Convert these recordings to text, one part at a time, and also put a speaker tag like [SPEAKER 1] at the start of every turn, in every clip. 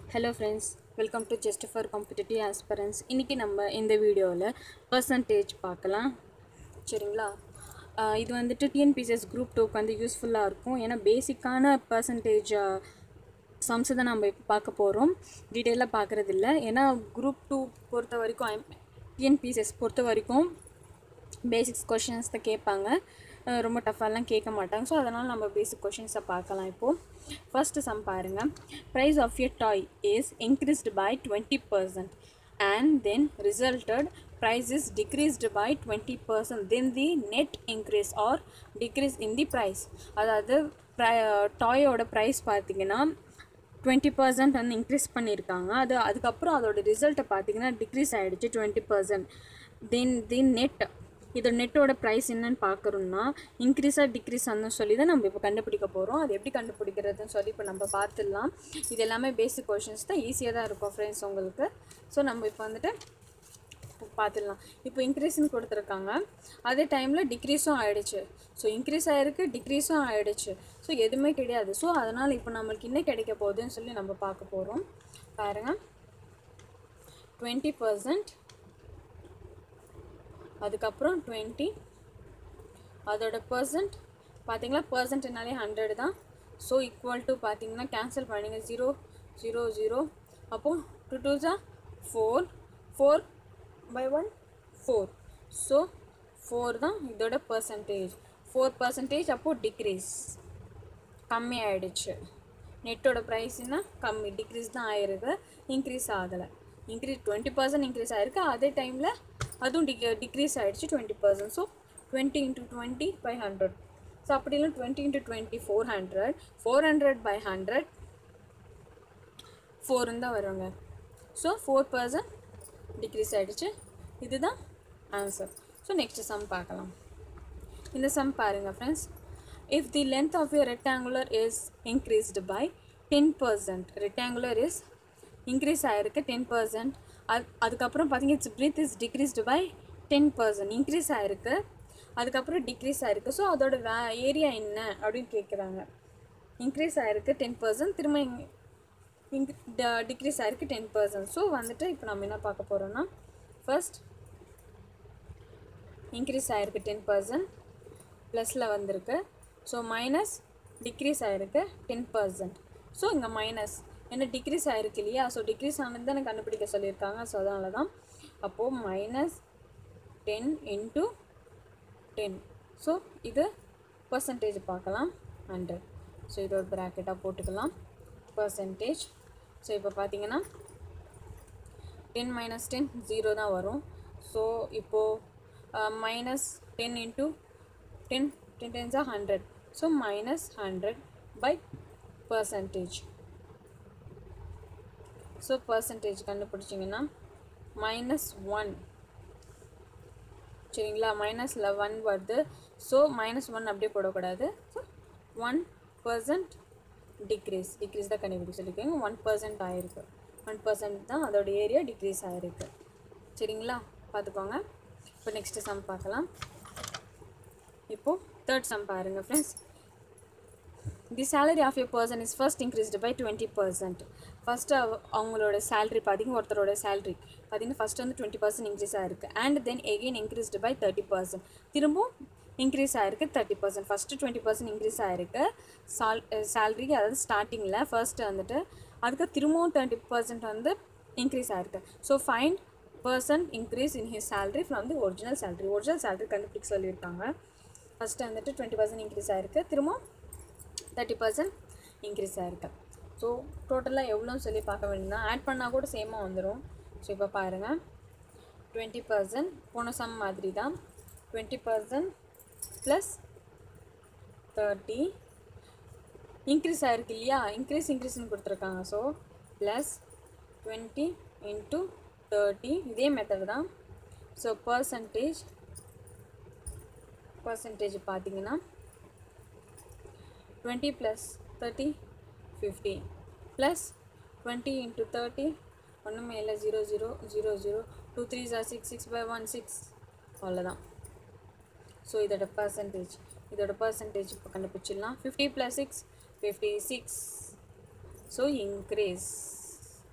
[SPEAKER 1] hello friends welcome to just for competitive aspirants இன்றைக்கி நம்ம இந்த வீடியோவில் பர்சன்டேஜ் பார்க்கலாம் சரிங்களா ஆஹ் இது வந்துட்டு டிஎன்பிசிஎஸ் குரூப் டூக்கு வந்து யூஸ்ஃபுல்லாக இருக்கும் ஏன்னா பேசிக்கான பர்சன்டேஜ் சம்ஸ் தான் நம்ம இப்போ பார்க்க போகிறோம் டீட்டெயிலாக பார்க்குறது இல்லை ஏன்னா குரூப் டூ பொறுத்த வரைக்கும் டிஎன்பிசிஎஸ் பொறுத்த வரைக்கும் பேசிக்ஸ் கொஷின்ஸ் தான் கேட்பாங்க அஹ் ரொம்ப டஃபாலாம் கேட்க மாட்டாங்க ஸோ அதனால் நம்ம பேசிக் கொஷின்ஸை பார்க்கலாம் இப்போது ஃபர்ஸ்ட் சம் பாருங்கள் price of a toy is increased by twenty percent and then resulted price is decreased by twenty percent then the net increase or decrease in the price அதாவது டாயோட ப்ரைஸ் பார்த்தீங்கன்னா twenty percent வந்து increase பண்ணியிருக்காங்க அது அதுக்கப்புறம் அதோட ரிசல்ட்டை பார்த்தீங்கன்னா டிக்ரீஸ் ஆகிடுச்சு twenty percent then the net இதோட நெட்டோட ப்ரைஸ் என்னன்னு பார்க்குறோம்னா இன்க்ரீஸாக டிக்ரீஸ் ஆனு சொல்லி தான் நம்ம இப்போ கண்டுபிடிக்க போகிறோம் அது எப்படி கண்டுபிடிக்கிறதுன்னு சொல்லி இப்போ நம்ம பார்த்துடலாம் இது எல்லாமே பேசிக் கொஷின்ஸ் தான் ஈஸியாக தான் இருக்கும் ஃப்ரெண்ட்ஸ் உங்களுக்கு ஸோ நம்ம இப்போ வந்துட்டு பார்த்துடலாம் இப்போ இன்க்ரீஸ்னு கொடுத்துருக்காங்க அதே டைமில் டிக்ரீஸும் ஆகிடுச்சு ஸோ இன்க்ரீஸ் ஆகிருக்கு டிக்ரீஸும் ஆகிடுச்சு ஸோ எதுவுமே கிடையாது ஸோ அதனால் இப்போ நம்மளுக்கு என்ன கிடைக்க போகுதுன்னு சொல்லி நம்ம பார்க்க போகிறோம் பாருங்கள் டுவெண்ட்டி பர்சன்ட் அதுக்கப்புறம் டுவெண்ட்டி அதோட பர்சன்ட் பார்த்தீங்களா பர்சன்ட்னாலே ஹண்ட்ரட் தான் ஸோ ஈக்குவல் டு பார்த்தீங்கன்னா கேன்சல் பண்ணுங்க ஜீரோ ஜீரோ ஜீரோ அப்போது டூ டூ ஜா four four by one four so four தான் இதோட பர்சன்டேஜ் ஃபோர் பர்சன்டேஜ் அப்போது டிக்ரீஸ் கம்மி ஆயிடுச்சு நெட்டோட ப்ரைஸ்னா கம்மி டிக்ரீஸ் தான் ஆயிருக்கு இன்க்ரீஸ் ஆகலை இன்க்ரீஸ் டுவெண்ட்டி பர்சன்ட் இன்க்ரீஸ் ஆயிருக்கு அதே டைமில் அதுவும் டிக் டிக்ரீஸ் ஆகிடுச்சு twenty percent so twenty into twenty by hundred so அப்படி இல்லை twenty into twenty four hundred four hundred by hundred ஃபோருன்னு தான் வருவாங்க ஸோ ஃபோர் பர்சன்ட் டிக்ரீஸ் ஆகிடுச்சு இதுதான் ஆன்சர் ஸோ நெக்ஸ்ட் சம் பார்க்கலாம் இந்த சம் பாருங்கள் friends if the length of your rectangular is increased by ten percent rectangular is increase ஆகிருக்கு டென் பர்சன்ட் அது அதுக்கப்புறம் பார்த்தீங்க its breadth is decreased by ten percent increase ஆகிருக்கு அதுக்கப்புறம் டிக்ரீஸ் ஆகிருக்கு ஸோ அதோட வே ஏரியா என்ன அப்படின்னு கேட்குறாங்க இன்க்ரீஸ் ஆகிருக்கு டென் பர்சன்ட் திரும்ப இங் டிக்ரீஸ் ஆகிருக்கு டென் பர்சன்ட் ஸோ வந்துட்டு இப்போ நம்ம என்ன பார்க்க போகிறோம்னா ஃபர்ஸ்ட் இன்க்ரீஸ் ஆகிருக்கு டென் பர்சன்ட் ப்ளஸில் வந்திருக்கு ஸோ மைனஸ் டிக்ரீஸ் ஆகிருக்கு டென் பர்சன்ட் ஸோ இங்கே மைனஸ் என்ன டிக்ரீஸ் ஆகிருக்கு இல்லையா ஸோ டிக்ரீஸ் ஆனது தான் கண்டுபிடிக்க சொல்லியிருக்காங்க ஸோ அதனால தான் அப்போது minus ten into ten so இது பர்சன்டேஜ் பார்க்கலாம் ஹண்ட்ரட் ஸோ இது ஒரு ப்ராக்கெட்டாக போட்டுக்கலாம் பர்சன்டேஜ் ஸோ இப்போ பார்த்தீங்கன்னா டென் மைனஸ் டென் ஜீரோ தான் வரும் ஸோ இப்போது minus ten into ten ten டென்ஸாக hundred so minus hundred by percentage so percentage கண்டுபிடிச்சிங்கன்னா மைனஸ் ஒன் சரிங்களா மைனஸில் ஒன் வருது ஸோ மைனஸ் ஒன் அப்படியே போடக்கூடாது so one percent decrease decrease தான் கண்டுபிடிக்க சொல்லியிருக்காங்க ஒன் பர்சன்ட் ஆயிருக்கு ஒன் பர்சன்ட் தான் அதோட ஏரியா டிக்ரீஸ் ஆகிருக்கு சரிங்களா பார்த்துக்கோங்க இப்போ நெக்ஸ்ட்டு சம் பார்க்கலாம் இப்போது தேர்ட் சம் பாருங்கள் friends the salary of a person is first increased by twenty percent first அவங்களோட சேலரி பார்த்தீங்கன்னா ஒருத்தரோட சேலரி பார்த்தீங்கன்னா ஃபஸ்ட்டு வந்து டுவெண்ட்டி பர்சன்ட் இன்க்ரீஸ் ஆகிருக்கு and then again increased by thirty percent திரும்பவும் இன்க்ரீஸ் ஆகிருக்கு thirty percent first twenty percent increase ஆகிருக்கு சால் சேலரி அதாவது ஸ்டார்டிங்கில் ஃபர்ஸ்ட்டு வந்துட்டு அதுக்கு திரும்பவும் தேர்ட்டி பர்சன்ட் வந்து இன்க்ரீஸ் ஆகிருக்கு so find percent increase in his salary from the original salary original salary கண்டுபிடிக்க சொல்லியிருக்காங்க ஃபஸ்ட்டு வந்துட்டு டுவெண்ட்டி பர்சன்ட் இன்க்ரீஸ் ஆகிருக்கு திரும்ப தேர்ட்டி பர்சன்ட் இன்க்ரீஸ் ஆகிருக்கு ஸோ டோட்டலாக எவ்வளோன்னு சொல்லி பார்க்க வேண்டியதான் ஆட் பண்ணால் கூட சேமாக வந்துடும் ஸோ இப்போ பாருங்கள் டுவெண்ட்டி பர்சன்ட் போன சம் மாதிரி தான் twenty percent plus thirty increase ஆகிருக்கு இல்லையா இன்க்ரீஸ் இன்க்ரீஸ்னு கொடுத்துருக்காங்க so plus twenty into thirty இதே மெத்தட் தான் ஸோ பர்சன்டேஜ் பர்சன்டேஜ் பார்த்தீங்கன்னா twenty plus thirty fifty plus twenty into thirty ஒன்றுமே இல்லை zero zero zero zero two three ஜார் six six by one six அவ்வளோதான் ஸோ இதோட பர்சன்டேஜ் இதோட பர்சன்டேஜ் இப்போ கண்டுபிடிச்சிடலாம் fifty plus six fifty six so increase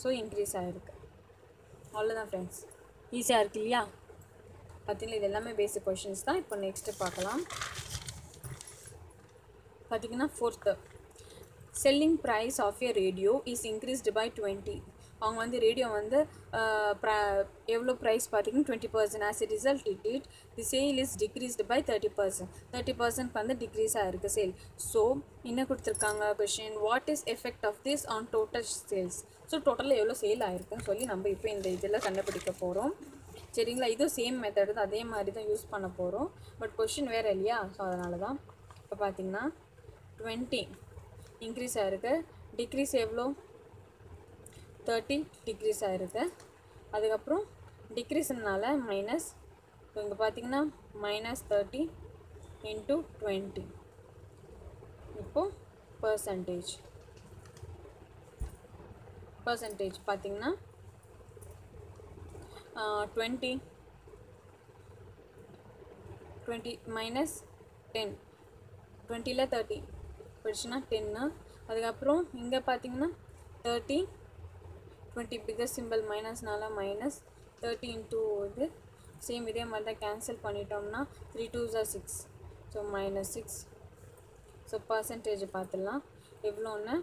[SPEAKER 1] so increase ஆகிருக்கு அவ்வளோதான் ஃப்ரெண்ட்ஸ் ஈஸியாக இருக்கு இல்லையா பார்த்தீங்களா இது எல்லாமே பேசிக் கொஷின்ஸ் தான் இப்போ நெக்ஸ்ட்டு பார்க்கலாம் பார்த்தீங்கன்னா fourth selling price of a radio is increased by twenty அவங்க வந்து ரேடியோ வந்து ஆஹ், pri- எவ்வளோ ப்ரைஸ் பார்த்தீங்கன்னா twenty percent as a result it it the sale is decreased by thirty percent thirty percent வந்து டிக்ரீஸ் ஆகிருக்கு சேல் ஸோ என்ன கொடுத்துருக்காங்க question what is effect of this on total sales so டோட்டலாக எவ்வளோ sale ஆயிருக்குன்னு சொல்லி நம்ம இப்போ இந்த இதில் கண்டுபிடிக்க போகிறோம் சரிங்களா இதுவும் சேம் மெத்தட் தான் அதே மாதிரி தான் யூஸ் பண்ண போகிறோம் பட் கொஷின் வேறு இல்லையா ஸோ அதனால தான் இப்போ பார்த்தீங்கன்னா டுவெண்ட்டி இன்க்ரீஸ் ஆகிருக்கு டிக்ரீஸ் எவ்வளோ தேர்ட்டி டிக்ரீஸ் ஆகிருக்கு அதுக்கப்புறம் டிக்ரீஸ்னால மைனஸ் இப்போ இங்கே பார்த்தீங்கன்னா மைனஸ் தேர்ட்டி இன்ட்டு டுவெண்ட்டி இப்போ பர்சன்டேஜ் பர்சன்டேஜ் பார்த்தீங்கன்னா டுவெண்ட்டி டுவெண்ட்டி மைனஸ் டென் டுவெண்ட்டியில் தேர்ட்டி போயிடுச்சுன்னா டென்னு அதுக்கப்புறம் இங்கே பார்த்தீங்கன்னா தேர்ட்டி டுவெண்ட்டி பிகர் சிம்பிள் மைனஸ்னால மைனஸ் தேர்ட்டி இன்ட்டு இது சேம் இதே மாதிரி தான் கேன்சல் பண்ணிட்டோம்னா த்ரீ டூ ஜார் six so minus six so percentage பார்த்துடலாம் எவ்வளோன்னு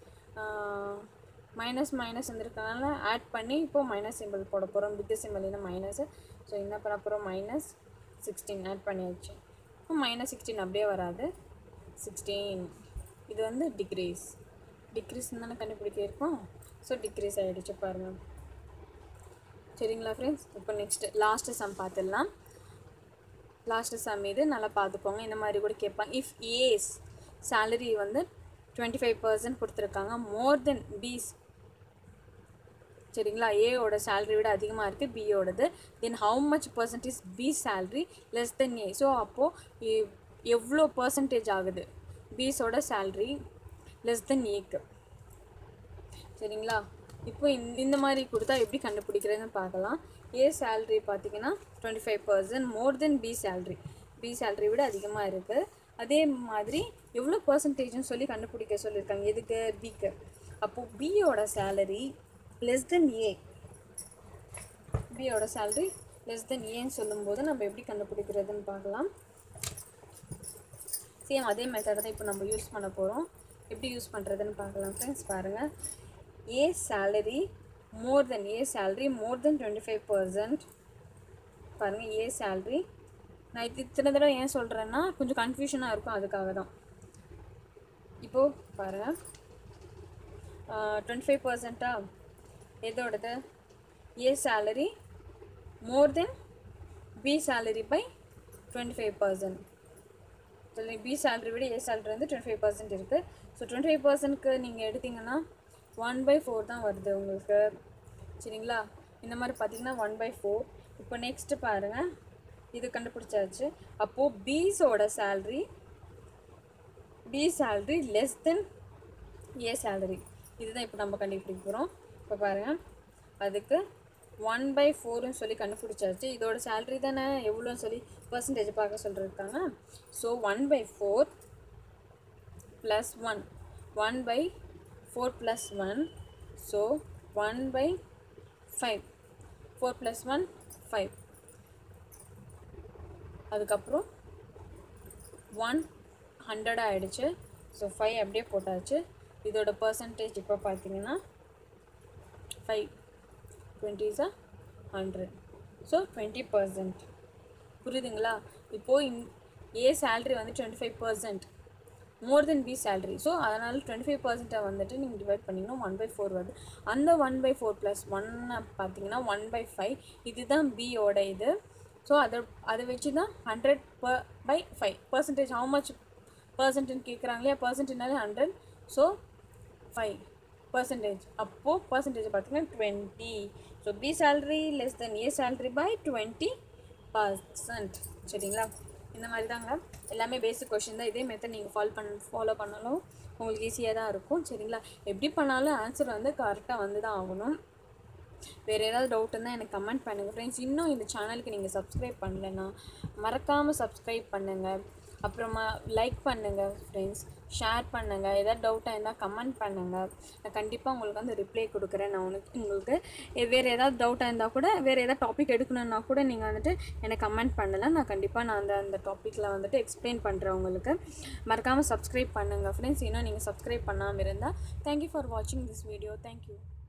[SPEAKER 1] மைனஸ் மைனஸ் வந்திருக்கனால ஆட் பண்ணி இப்போது மைனஸ் சிம்பிள் போட போகிறோம் பிக்கஸ் சிம்பிள் என்ன மைனஸு ஸோ என்ன பண்ண போகிறோம் மைனஸ் சிக்ஸ்டீன் ஆட் பண்ணியாச்சு இப்போ மைனஸ் சிக்ஸ்டீன் அப்படியே வராது சிக்ஸ்டீன் இது வந்து டிக்ரீஸ் டிக்ரீஸ் தானே கண்டுபிடிக்க இருக்கோம் ஸோ டிக்ரீஸ் ஆகிடுச்சு பாருங்கள் சரிங்களா ஃப்ரெண்ட்ஸ் இப்போ நெக்ஸ்ட்டு லாஸ்ட்டு சம் பார்த்துடலாம் லாஸ்ட்டு சம் இது நல்லா பார்த்துக்கோங்க இந்த மாதிரி கூட கேட்பாங்க இஃப் ஏஸ் salary வந்து டுவெண்ட்டி ஃபைவ் பர்சன்ட் கொடுத்துருக்காங்க மோர் தென் பிஸ் சரிங்களா ஏயோட salary விட அதிகமாக இருக்குது பியோடது then how much percentage B salary less then A so அப்போது எவ்வளோ பர்சன்டேஜ் ஆகுது பிஸோட salary லெஸ் தென் ஏக்கு சரிங்களா இப்போ இந்த இந்த மாதிரி கொடுத்தா எப்படி கண்டுபிடிக்கிறதுன்னு பார்க்கலாம் ஏ salary பார்த்தீங்கன்னா twenty five percent more than B salary B salary விட அதிகமாக இருக்குது அதே மாதிரி எவ்வளோ பர்சன்டேஜ்னு சொல்லி கண்டுபிடிக்க சொல்லியிருக்காங்க எதுக்கு பிக்கு அப்போது பியோட salary லெஸ் தென் ஏ பியோட salary லெஸ் தென் ஏன்னு சொல்லும்போது நம்ம எப்படி கண்டுபிடிக்கிறதுன்னு பார்க்கலாம் சேம் அதே மெத்தட் தான் இப்போ நம்ம யூஸ் பண்ண போகிறோம் எப்படி யூஸ் பண்ணுறதுன்னு பார்க்கலாம் ஃப்ரெண்ட்ஸ் பாருங்கள் A salary more than A salary more than twenty five percent பாருங்கள் ஏ salary நான் இது இத்தனை தடவை ஏன் சொல்கிறேன்னா கொஞ்சம் கன்ஃபியூஷனாக இருக்கும் அதுக்காக தான் இப்போது பாருங்கள் டுவெண்ட்டி ஃபைவ் பர்சன்ட்டா எதோடது A salary more than B salary by twenty five percent சொல்லி பி salary விட ஏ salary வந்து டுவெண்ட்டி ஃபைவ் பர்சன்ட் இருக்குது ஸோ டுவெண்ட்டி ஃபைவ் பர்சன்ட்க்கு நீங்கள் எடுத்தீங்கன்னா ஒன் பை ஃபோர் தான் வருது உங்களுக்கு சரிங்களா இந்த மாதிரி பார்த்தீங்கன்னா ஒன் பை ஃபோர் இப்போ நெக்ஸ்ட்டு பாருங்கள் இது கண்டுபிடிச்சாச்சு அப்போது பீஸோட salary B salary less then A salary இதுதான் இப்போ நம்ம கண்டுபிடிக்க போகிறோம் இப்போ பாருங்கள் அதுக்கு ஒன் பை ஃபோர்னு சொல்லி கண்டுபிடிச்சாச்சு இதோட salary தானே எவ்வளோன்னு சொல்லி பர்சன்டேஜ் பார்க்க சொல்லியிருக்காங்க so one by four plus one one by four plus one so one by five four plus one five அதுக்கப்புறம் ஒன் ஹண்ட்ரட் ஆகிடுச்சு ஸோ ஃபைவ் அப்படியே போட்டாச்சு இதோட பர்சன்டேஜ் இப்போ பார்த்தீங்கன்னா ஃபைவ் டுவெண்ட்டிஸா ஹண்ட்ரட் ஸோ டுவெண்ட்டி பர்சன்ட் புரியுதுங்களா இப்போது இன் ஏ salary வந்து twenty five percent more than B salary so அதனால் டுவெண்ட்டி ஃபைவ் பர்சன்ட்டை வந்துட்டு நீங்கள் டிவைட் பண்ணிங்கன்னா ஒன் பை ஃபோர் வருது அந்த ஒன் பை ஃபோர் ப்ளஸ் ஒன்னை பார்த்தீங்கன்னா ஒன் பை ஃபைவ் இதுதான் பியோட இது ஸோ அதை அதை வச்சு தான் hundred per by five percentage how much பர்சன்ட்னு கேட்குறாங்க இல்லையா பர்சன்ட்னாலே ஹண்ட்ரட் ஸோ ஃபைவ் பர்சன்டேஜ் அப்போது பர்சன்டேஜ் பார்த்தீங்கன்னா twenty so B salary less then A salary by twenty percent சரிங்களா இந்த மாதிரி தாங்க எல்லாமே பேசிக் கொஷின் தான் இதே மெத்தட் நீங்கள் ஃபாலோ பண்ண ஃபாலோ பண்ணாலும் உங்களுக்கு ஈஸியாக தான் இருக்கும் சரிங்களா எப்படி பண்ணாலும் ஆன்சர் வந்து கரெக்டாக வந்து தான் ஆகணும் வேறு ஏதாவது டவுட் இருந்தால் எனக்கு கமெண்ட் பண்ணுங்கள் ஃப்ரெண்ட்ஸ் இன்னும் இந்த சேனலுக்கு நீங்கள் சப்ஸ்கிரைப் பண்ணலைன்னா மறக்காமல் சப்ஸ்கிரைப் பண்ணுங்கள் அப்புறமா லைக் பண்ணுங்கள் ஃப்ரெண்ட்ஸ் ஷேர் பண்ணுங்கள் ஏதாவது டவுட்டாக இருந்தால் கமெண்ட் பண்ணுங்கள் நான் கண்டிப்பாக உங்களுக்கு வந்து ரிப்ளை கொடுக்குறேன் நான் உனக்கு உங்களுக்கு எ- வேறு ஏதாவது டவுட்டாக இருந்தால் கூட வேறு ஏதாவது டாபிக் எடுக்கணுன்னா கூட நீங்கள் வந்துட்டு எனக்கு கமெண்ட் பண்ணலாம் நான் கண்டிப்பாக நான் அந்த அந்த டாப்பிக்கில் வந்துட்டு எக்ஸ்பிளைன் பண்ணுறேன் உங்களுக்கு மறக்காமல் சப்ஸ்கிரைப் பண்ணுங்கள் ஃப்ரெண்ட்ஸ் இன்னும் நீங்கள் சப்ஸ்கிரைப் பண்ணாமல் இருந்தால் தேங்க்யூ ஃபார் வாட்சிங் திஸ் வீடியோ தேங்க்யூ